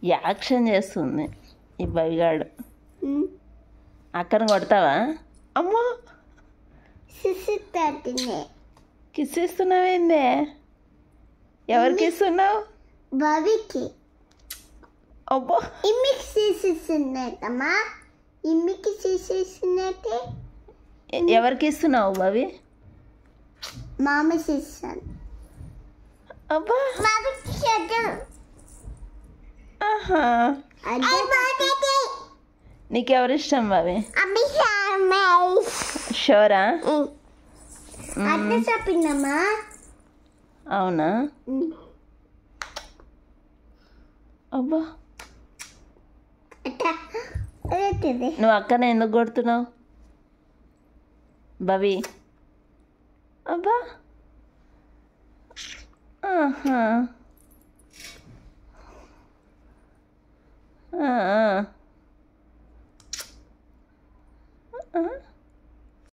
Action చేస్తుంది ఈ బవిగాడు అక్కను కొడతావా అమ్మో సిసితాటినే కిస్ ఇస్తున్నావేందే ఎవరికి ఇస్తున్నావు బావికి అబ్బో ఇమ్మికి చేసేసినట్టమ్మా ఇమ్మికి చేసేసినట్టే ఎ- ఎవరికి ఇస్తున్నావు బవి మామ చేస్తాను అబ్బా బావికి చేద్దాం ఆహా నీకెవరు ఇష్టం బావి షోరా అట్లా చెప్పిందమ్మా అవునా అబ్బా అట్లా అవుతుంది నువ్వు అక్కనే ఎందుకు కొడుతున్నావు బవి అబ్బా ఆహా ఆ, ఆ. ఆ.